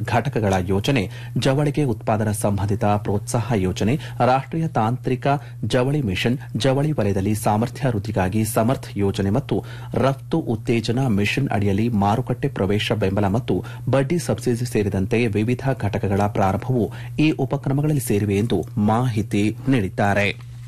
ಘಟಕಗಳ ಯೋಜನೆ ಜವಳಿಗೆ ಉತ್ಪಾದನಾ ಸಂಬಂಧಿತ ಪ್ರೋತ್ಸಾಹ ಯೋಜನೆ ರಾಷ್ಟೀಯ ತಾಂತ್ರಿಕ ಜವಳಿ ಮಿಷನ್ ಜವಳಿ ವಲಯದಲ್ಲಿ ಸಾಮರ್ಥ್ಯ ವೃದ್ಧಿಗಾಗಿ ಸಮರ್ಥ್ ಯೋಜನೆ ಮತ್ತು ರಫ್ತು ಉತ್ತೇಜನ ಮಿಷನ್ ಅಡಿಯಲ್ಲಿ ಮಾರುಕಟ್ಟೆ ಪ್ರವೇಶ ಬೆಂಬಲ ಮತ್ತು ಬಡ್ಡಿ ಸಬ್ಸಿಡಿ ಸೇರಿದಂತೆ ವಿವಿಧ ಘಟಕಗಳ ಪ್ರಾರಂಭವು ಈ ಉಪಕ್ರಮಗಳಲ್ಲಿ ಸೇರಿವೆ ಎಂದು ಮಾಹಿತಿ ನೀಡಿದ್ದಾರೆ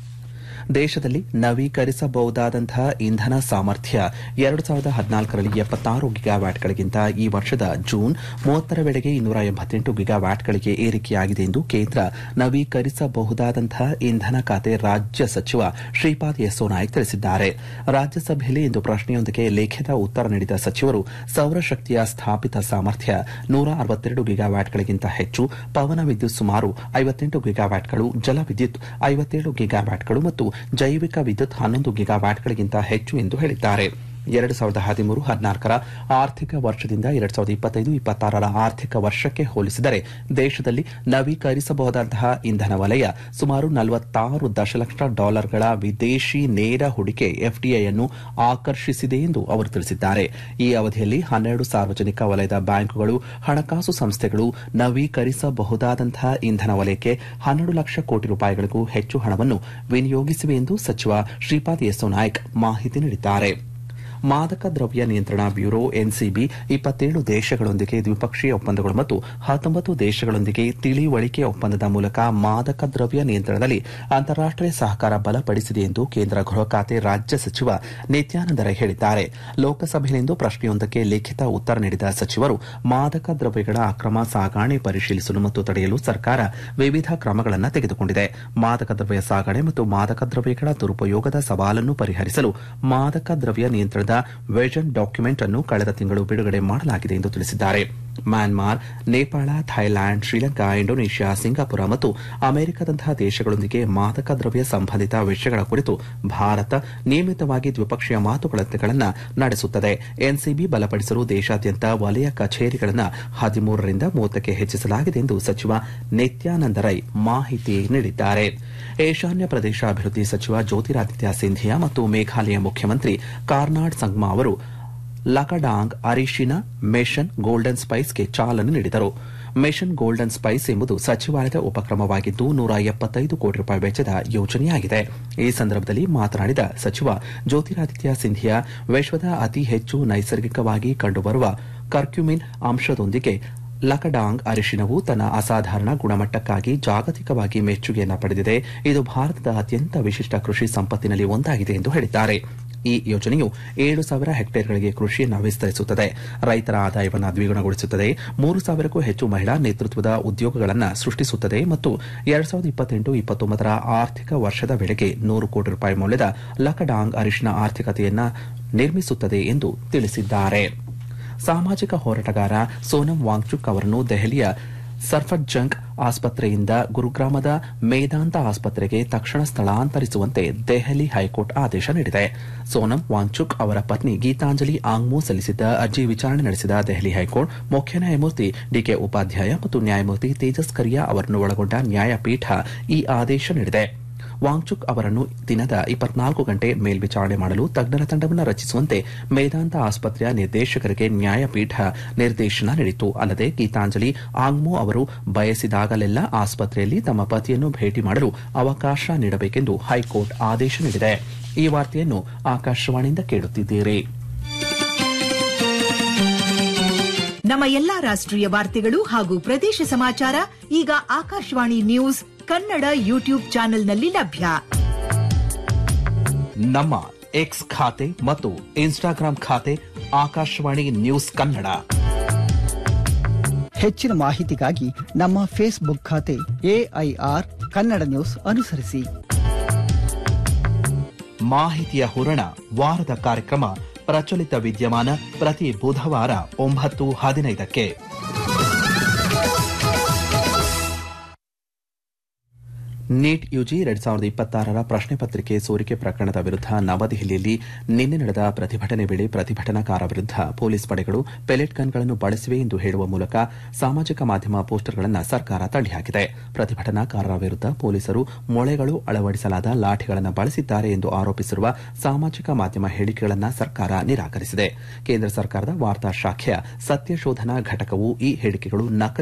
ದೇಶದಲ್ಲಿ ನವೀಕರಿಸಬಹುದಾದಂತಹ ಇಂಧನ ಸಾಮರ್ಥ್ಯ ಎರಡು ಸಾವಿರದ ಹದಿನಾಲ್ಕರಲ್ಲಿ ಎಪ್ಪತ್ತಾರು ಗಿಗಾವ್ಯಾಟ್ಗಳಿಗಿಂತ ಈ ವರ್ಷದ ಜೂನ್ ಮೂವತ್ತರ ವೇಳೆಗೆ ಇನ್ನೂರ ಎಂಬತ್ತೆಂಟು ಗಿಗಾವ್ಯಾಟ್ಗಳಿಗೆ ಏರಿಕೆಯಾಗಿದೆ ಎಂದು ಕೇಂದ್ರ ನವೀಕರಿಸಬಹುದಾದಂತಹ ಇಂಧನ ಖಾತೆ ರಾಜ್ಯ ಸಚಿವ ಶ್ರೀಪಾದ್ ಯೆಸ್ಸೋ ನಾಯಕ್ ತಿಳಿಸಿದ್ದಾರೆ ರಾಜ್ಯಸಭೆಯಲ್ಲಿ ಇಂದು ಪ್ರಶ್ನೆಯೊಂದಕ್ಕೆ ಲಿಖಿತ ಉತ್ತರ ನೀಡಿದ ಸಚಿವರು ಸೌರಶಕ್ತಿಯ ಸ್ಥಾಪಿತ ಸಾಮರ್ಥ್ಯ ನೂರ ಅರವತ್ತೆರಡು ಗಿಗಾವ್ಯಾಟ್ಗಳಿಗಿಂತ ಹೆಚ್ಚು ಪವನ ವಿದ್ಯುತ್ ಸುಮಾರು ಐವತ್ತೆಂಟು ಗಿಗಾವ್ಯಾಟ್ಗಳು ಜಲವಿದ್ಯುತ್ ಐವತ್ತೇಳು ಗಿಗಾವ್ಯಾಟ್ಗಳು ಮತ್ತು ಜೈವಿಕ ವಿದ್ಯುತ್ ಹನ್ನೊಂದು ಗಿಗಾವ್ಯಾಟ್ಗಳಿಗಿಂತ ಹೆಚ್ಚು ಎಂದು ಹೇಳಿದ್ದಾರೆ ಎರಡು ಸಾವಿರದ ಹದಿಮೂರು ಹದಿನಾಲ್ಕರ ಆರ್ಥಿಕ ವರ್ಷದಿಂದ ಎರಡು ಸಾವಿರದ ಇಪ್ಪತ್ತೈದು ಇಪ್ಪತ್ತಾರರ ಆರ್ಥಿಕ ವರ್ಷಕ್ಕೆ ಹೋಲಿಸಿದರೆ ದೇಶದಲ್ಲಿ ನವೀಕರಿಸಬಹುದಾದಂತಹ ಇಂಧನ ವಲಯ ಸುಮಾರು ನಲವತ್ತಾರು ದಶಲಕ್ಷ ಡಾಲರ್ಗಳ ವಿದೇಶಿ ನೇರ ಹೂಡಿಕೆ ಎಫ್ಡಿಐಯನ್ನು ಆಕರ್ಷಿಸಿದೆ ಎಂದು ಅವರು ತಿಳಿಸಿದ್ದಾರೆ ಈ ಅವಧಿಯಲ್ಲಿ ಹನ್ನೆರಡು ಸಾರ್ವಜನಿಕ ವಲಯದ ಬ್ಯಾಂಕುಗಳು ಹಣಕಾಸು ಸಂಸ್ಥೆಗಳು ನವೀಕರಿಸಬಹುದಾದಂತಹ ಇಂಧನ ವಲಯಕ್ಕೆ ಹನ್ನೆರಡು ಲಕ್ಷ ಕೋಟಿ ರೂಪಾಯಿಗಳಿಗೂ ಹೆಚ್ಚು ಹಣವನ್ನು ವಿನಿಯೋಗಿಸಿವೆ ಎಂದು ಸಚಿವ ಶ್ರೀಪಾದ್ ಯೆಸ್ಸೋ ನಾಯಕ್ ಮಾಹಿತಿ ನೀಡಿದ್ದಾರೆ ಮಾದಕ ದ್ರವ್ಯ ನಿಯಂತ್ರಣ ಬ್ಯೂರೋ ಎನ್ಸಿಬಿ ಇಪ್ಪತ್ತೇಳು ದೇಶಗಳೊಂದಿಗೆ ದ್ವಿಪಕ್ಷೀಯ ಒಪ್ಪಂದಗಳು ಮತ್ತು ಹತ್ತೊಂಬತ್ತು ದೇಶಗಳೊಂದಿಗೆ ತಿಳಿವಳಿಕೆ ಒಪ್ಪಂದದ ಮೂಲಕ ಮಾದಕ ದ್ರವ್ಯ ನಿಯಂತ್ರಣದಲ್ಲಿ ಅಂತಾರಾಷ್ಟೀಯ ಸಹಕಾರ ಬಲಪಡಿಸಿದೆ ಎಂದು ಕೇಂದ್ರ ಗೃಹ ಖಾತೆ ರಾಜ್ಯ ಸಚಿವ ನಿತ್ಯಾನಂದ ರೈ ಹೇಳಿದ್ದಾರೆ ಲೋಕಸಭೆಯಲ್ಲಿಂದು ಪ್ರಶ್ನೆಯೊಂದಕ್ಕೆ ಲಿಖಿತ ಉತ್ತರ ನೀಡಿದ ಸಚಿವರು ಮಾದಕ ದ್ರವ್ಯಗಳ ಅಕ್ರಮ ಸಾಗಾಣೆ ಪರಿಶೀಲಿಸಲು ಮತ್ತು ತಡೆಯಲು ಸರ್ಕಾರ ವಿವಿಧ ಕ್ರಮಗಳನ್ನು ತೆಗೆದುಕೊಂಡಿದೆ ಮಾದಕ ದ್ರವ್ಯ ಸಾಗಣೆ ಮತ್ತು ಮಾದಕ ದ್ರವ್ಯಗಳ ದುರುಪಯೋಗದ ಸವಾಲನ್ನು ಪರಿಹರಿಸಲು ಮಾದಕ ದ್ರವ್ಯ ನಿಯಂತ್ರಣದ ವಿಷನ್ ಡಾಕ್ಯುಮೆಂಟ್ ಅನ್ನು ಕಳೆದ ತಿಂಗಳು ಬಿಡುಗಡೆ ಮಾಡಲಾಗಿದೆ ಎಂದು ತಿಳಿಸಿದ್ದಾರೆ Myanmar Nepal Thailand Sri Lanka Indonesia Singapore ಮತ್ತು ಅಮೆರಿಕದಂತಹ ದೇಶಗಳೊಂದಿಗೆ ಮಾದಕ ದ್ರವ್ಯ ಸಂಬಂಧಿತ ವಿಷಯಗಳ ಕುರಿತು ಭಾರತ ನಿಯಮಿತವಾಗಿ ದ್ವಿಪಕ್ಷೀಯ ಮಾತುಕತೆಗಳನ್ನು ನಡೆಸುತ್ತದೆ ಎನ್ಸಿಬಿ ಬಲಪಡಿಸಲು ದೇಶಾದ್ಯಂತ ವಲಯ ಕಚೇರಿಗಳನ್ನು ಹದಿಮೂರರಿಂದ ಮೂವತ್ತಕ್ಕೆ ಹೆಚ್ಚಿಸಲಾಗಿದೆ ಎಂದು ಸಚಿವ ನಿತ್ಯಾನಂದ ರೈ ಮಾಹಿತಿ ನೀಡಿದ್ದಾರೆ ಈಶಾನ್ಯ ಪ್ರದೇಶ ಅಭಿವೃದ್ಧಿ ಸಚಿವ ಜ್ಯೋತಿರಾದಿತ್ಯ ಸಿಂಧಿಯಾ ಮತ್ತು ಮೇಘಾಲಯ ಮುಖ್ಯಮಂತ್ರಿ ಕಾರ್ನಾಡ್ ಸಂಗ್ಮಾ ಅವರು ಲಕಡಾಂಗ್ ಅರಿಶಿನ ಮೆಷನ್ ಗೋಲ್ಡನ್ ಸ್ಪೈಸ್ಗೆ ಚಾಲನೆ ನೀಡಿದರು ಮಿಷನ್ ಗೋಲ್ಡನ್ ಸ್ಪೈಸ್ ಎಂಬುದು ಸಚಿವಾಲಯದ ಉಪಕ್ರಮವಾಗಿದ್ದು ನೂರ ಎಪ್ಪತ್ತೈದು ಕೋಟಿ ರೂಪಾಯಿ ವೆಚ್ಚದ ಯೋಜನೆಯಾಗಿದೆ ಈ ಸಂದರ್ಭದಲ್ಲಿ ಮಾತನಾಡಿದ ಸಚಿವ ಜ್ಯೋತಿರಾದಿತ್ಯ ಸಿಂಧಿಯಾ ವಿಶ್ವದ ಅತಿ ಹೆಚ್ಚು ನೈಸರ್ಗಿಕವಾಗಿ ಕಂಡುಬರುವ ಕರ್ಕ್ಯುಮಿನ್ ಅಂಶದೊಂದಿಗೆ ಲಕಡಾಂಗ್ ಅರಿಶಿನವು ತನ್ನ ಅಸಾಧಾರಣ ಗುಣಮಟ್ಟಕ್ಕಾಗಿ ಜಾಗತಿಕವಾಗಿ ಮೆಚ್ಚುಗೆಯನ್ನು ಪಡೆದಿದೆ ಇದು ಭಾರತದ ಅತ್ಯಂತ ವಿಶಿಷ್ಟ ಕೃಷಿ ಸಂಪತ್ತಿನಲ್ಲಿ ಒಂದಾಗಿದೆ ಎಂದು ಹೇಳಿದ್ದಾರೆ ಈ ಯೋಜನೆಯು ಏಳು ಸಾವಿರ ಹೆಕ್ಟೇರ್ಗಳಿಗೆ ಕೃಷಿಯನ್ನು ವಿಸ್ತರಿಸುತ್ತದೆ ರೈತರ ಆದಾಯವನ್ನು ದ್ವಿಗುಣಗೊಳಿಸುತ್ತದೆ ಮೂರು ಸಾವಿರಕ್ಕೂ ಹೆಚ್ಚು ಮಹಿಳಾ ನೇತೃತ್ವದ ಉದ್ಯೋಗಗಳನ್ನು ಸೃಷ್ಟಿಸುತ್ತದೆ ಮತ್ತು ಎರಡ್ ಸಾವಿರದ ಇಪ್ಪತ್ತೆಂಟು ಇಪ್ಪತ್ತೊಂಬತ್ತರ ಆರ್ಥಿಕ ವರ್ಷದ ವೇಳೆಗೆ ನೂರು ಕೋಟಿ ರೂಪಾಯಿ ಮೌಲ್ಯದ ಲಕಡಾಂಗ್ ಅರಿಶಿನ ಆರ್ಥಿಕತೆಯನ್ನು ನಿರ್ಮಿಸುತ್ತದೆ ಎಂದು ತಿಳಿಸಿದ್ದಾರೆ ಸಾಮಾಜಿಕ ಹೋರಾಟಗಾರ ಸೋನಂ ವಾಂಗ್ಚುಕ್ ಅವರನ್ನು ದೆಹಲಿಯ ಸರ್ಫರ್ಜಂಗ್ ಆಸ್ಪತ್ರೆಯಿಂದ ಗುರುಗ್ರಾಮದ ಮೇದಾಂತ ಆಸ್ಪತ್ರೆಗೆ ತಕ್ಷಣ ಸ್ಥಳಾಂತರಿಸುವಂತೆ ದೆಹಲಿ ಹೈಕೋರ್ಟ್ ಆದೇಶ ನೀಡಿದೆ ಸೋನಂ ವಾಂಗ್ಚುಕ್ ಅವರ ಪತ್ನಿ ಗೀತಾಂಜಲಿ ಆಂಗ್ಮೋ ಸಲ್ಲಿಸಿದ್ದ ಅರ್ಜಿ ವಿಚಾರಣೆ ನಡೆಸಿದ ದೆಹಲಿ ಹೈಕೋರ್ಟ್ ಮುಖ್ಯ ನ್ಯಾಯಮೂರ್ತಿ ಡಿಕೆ ಉಪಾಧ್ಯಾಯ ಮತ್ತು ನ್ಯಾಯಮೂರ್ತಿ ತೇಜಸ್ ಕರಿಯಾ ಅವರನ್ನು ಒಳಗೊಂಡ ನ್ಯಾಯಪೀಠ ಈ ಆದೇಶ ನೀಡಿದೆ ವಾಂಗ್ಚುಕ್ ಅವರನ್ನು ದಿನದ ಇಪ್ಪತ್ನಾಲ್ಕು ಗಂಟೆ ಮೇಲ್ವಿಚಾರಣೆ ಮಾಡಲು ತಜ್ಞರ ತಂಡವನ್ನು ರಚಿಸುವಂತೆ ಮೇದಾಂತ ಆಸ್ಪತ್ರೆಯ ನಿರ್ದೇಶಕರಿಗೆ ನ್ಯಾಯಪೀಠ ನಿರ್ದೇಶನ ನೀಡಿತು ಅಲ್ಲದೆ ಗೀತಾಂಜಲಿ ಆಂಗ್ಮೋ ಅವರು ಬಯಸಿದಾಗಲೆಲ್ಲ ಆಸ್ಪತ್ರೆಯಲ್ಲಿ ತಮ್ಮ ಪತಿಯನ್ನು ಭೇಟಿ ಮಾಡಲು ಅವಕಾಶ ನೀಡಬೇಕೆಂದು ಹೈಕೋರ್ಟ್ ಆದೇಶ ನೀಡಿದೆ ಈ ವಾರ್ತೆಯನ್ನು ಆಕಾಶವಾಣಿಯಿಂದ ಕೇಳುತ್ತಿದ್ದೀರಿ ನಮ್ಮ ಎಲ್ಲಾ ರಾಷ್ಟ್ರೀಯ ವಾರ್ತೆಗಳು ಹಾಗೂ ಪ್ರದೇಶ ಸಮಾಚಾರ ಈಗ ಆಕಾಶವಾಣಿ ನ್ಯೂಸ್ ಕನ್ನಡ ಯೂಟ್ಯೂಬ್ ಚಾನೆಲ್ನಲ್ಲಿ ಲಭ್ಯ ನಮ್ಮ ಎಕ್ಸ್ ಖಾತೆ ಮತ್ತು ಇನ್ಸ್ಟಾಗ್ರಾಂ ಖಾತೆ ಆಕಾಶವಾಣಿ ನ್ಯೂಸ್ ಕನ್ನಡ ಹೆಚ್ಚಿನ ಮಾಹಿತಿಗಾಗಿ ನಮ್ಮ ಫೇಸ್ಬುಕ್ ಖಾತೆ ಎಐಆರ್ ಕನ್ನಡ ನ್ಯೂಸ್ ಅನುಸರಿಸಿ ಮಾಹಿತಿಯ ಹೂರಣ ವಾರದ ಕಾರ್ಯಕ್ರಮ ಪ್ರಚಲಿತ ವಿದ್ಯಮಾನ ಪ್ರತಿ ಬುಧವಾರ ಒಂಬತ್ತು ಹದಿನೈದಕ್ಕೆ ನೀಟ್ ಯುಜಿ ಎರಡ್ ಸಾವಿರದ ಇಪ್ಪತ್ತಾರರ ಪ್ರಶ್ನೆ ಪತ್ರಿಕೆ ಸೋರಿಕೆ ಪ್ರಕರಣದ ವಿರುದ್ಧ ನವದೆಹಲಿಯಲ್ಲಿ ನಿನ್ನೆ ನಡೆದ ಪ್ರತಿಭಟನೆ ವೇಳೆ ಪ್ರತಿಭಟನಾಕಾರ ವಿರುದ್ಧ ಪೊಲೀಸ್ ಪಡೆಗಳು ಪೆಲೆಟ್ ಗನ್ಗಳನ್ನು ಬಳಸಿವೆ ಎಂದು ಹೇಳುವ ಮೂಲಕ ಸಾಮಾಜಿಕ ಮಾಧ್ಯಮ ಪೋಸ್ಟರ್ಗಳನ್ನು ಸರ್ಕಾರ ತಳ್ಳಿಹಾಕಿದೆ ಪ್ರತಿಭಟನಾಕಾರರ ವಿರುದ್ಧ ಪೊಲೀಸರು ಮೊಳೆಗಳು ಅಳವಡಿಸಲಾದ ಲಾಠಿಗಳನ್ನು ಬಳಸಿದ್ದಾರೆ ಎಂದು ಆರೋಪಿಸಿರುವ ಸಾಮಾಜಿಕ ಮಾಧ್ಯಮ ಹೇಳಿಕೆಗಳನ್ನು ಸರ್ಕಾರ ನಿರಾಕರಿಸಿದೆ ಕೇಂದ್ರ ಸರ್ಕಾರದ ವಾರ್ತಾ ಶಾಖೆಯ ಸತ್ಯಶೋಧನಾ ಘಟಕವು ಈ ಹೇಳಿಕೆಗಳು ನಕಲಿ